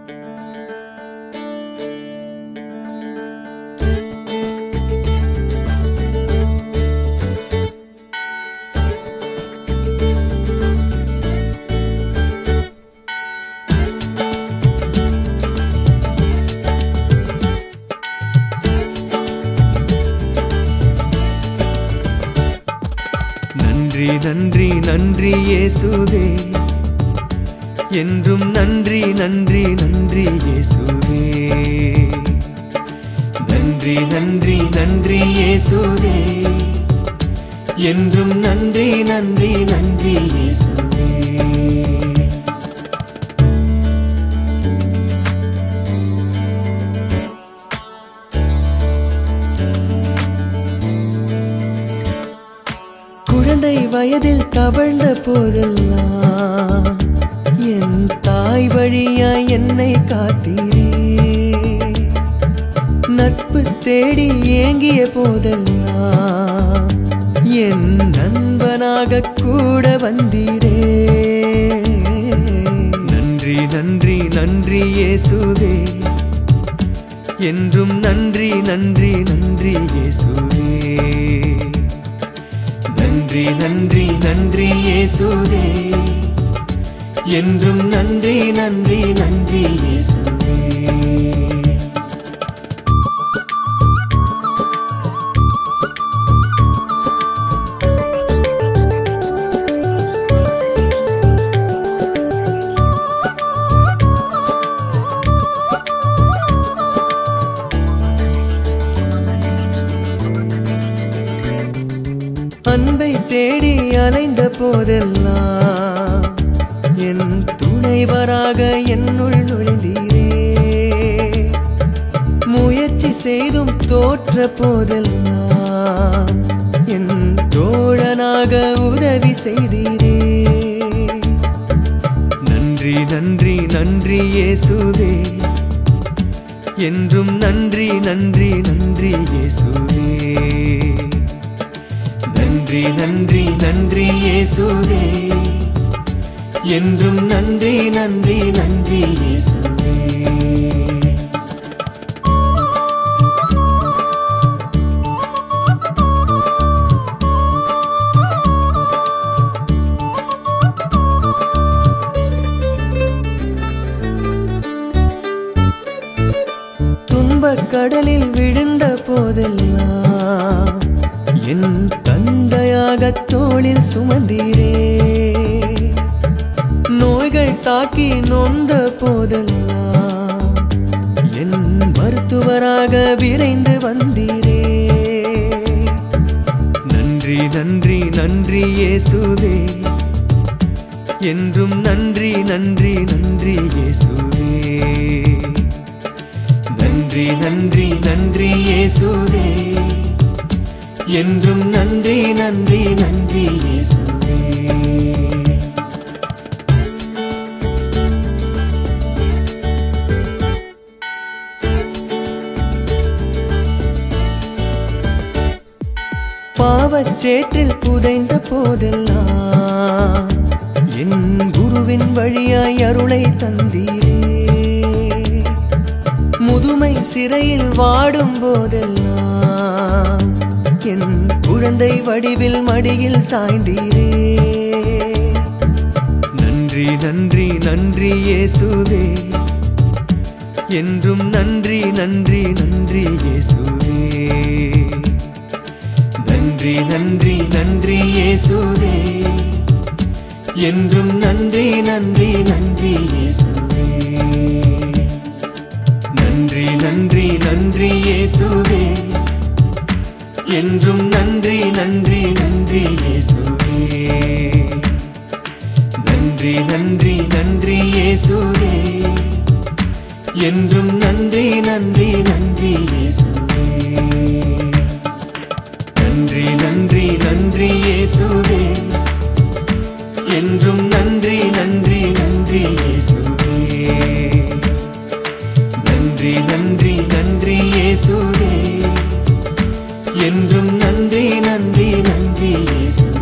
நன்றி நன்றி நன்றி இயேசுவே என்றும் நன்றி நன்றி நன்றி இயேசுவே நன்றி நன்றி நன்றி இயேசுவே என்றும் நன்றி நன்றி நன்றி இயேசுவே குழந்தை வயதில் தவழ்ந்த போதெல்லாம் என் தாய் வழியாய் என்னை காத்தீரே நட்பு தேடி ஏங்கிய போதெல்லாம் என் நண்பனாக கூட வந்தீரே நன்றி நன்றி நன்றி இயேசுவே என்றும் நன்றி நன்றி நன்றி இயேசுவே நன்றி நன்றி நன்றி இயேசுவே என்றும் நன்றி நன்றி நன்றி இயேசுவே அன்பை தேடி அலைந்த போதெல்லாம் என் துணைவராக என்னுள் நுழைந்தீரே முயற்சி செய்தும் தோற்ற போதெல்லாம் என் தோழனாக உதவி செய்தீரே நன்றி நன்றி நன்றி இயேசுவே என்றும் நன்றி நன்றி நன்றி இயேசுவே நன்றி நன்றி நன்றி இயேசுவே என்றும் நன்றி நன்றி நன்றி இயேசுவே துன்பக் கடலில் விழுந்த போதெல்லாம் என் தந்தையாக தோளில் சுமந்தீரே நோய்கள் தாக்கி நொந்த போதெல்லாம் என் மருத்துவராக விரைந்து வந்தீரே நன்றி நன்றி நன்றி இயேசுவே என்றும் நன்றி நன்றி நன்றி இயேசுவே நன்றி நன்றி நன்றி இயேசுவே என்றும் நன்றி நன்றி நன்றி இயேசுவே பாவச்சேற்றில் புதைந்த போதெல்லாம் என் குருவின் வழியாய் அருளை தந்தீரே முதுமை சிறையில் வாடும் போதெல்லாம் என் குழந்தை வடிவில் மடியில் சாய்ந்தீரே நன்றி நன்றி நன்றி இயேசுவே என்றும் நன்றி நன்றி நன்றி இயேசுவே நன்றி நன்றி நன்றி இயேசுவே என்றும் நன்றி நன்றி நன்றி இயேசுவே நன்றி நன்றி நன்றி இயேசுவே என்றும் நன்றி நன்றி நன்றி இயேசுவே நன்றி நன்றி நன்றி இயேசுவே என்றும் நன்றி நன்றி நன்றி இயேசுவே நன்றி நன்றி நன்றி இயேசுவே என்றும் நன்றி நன்றி நன்றி இயேசுவே நன்றி நன்றி நன்றி இயேசுவே என்றும் நன்றி நன்றி நன்றி இயேசுவே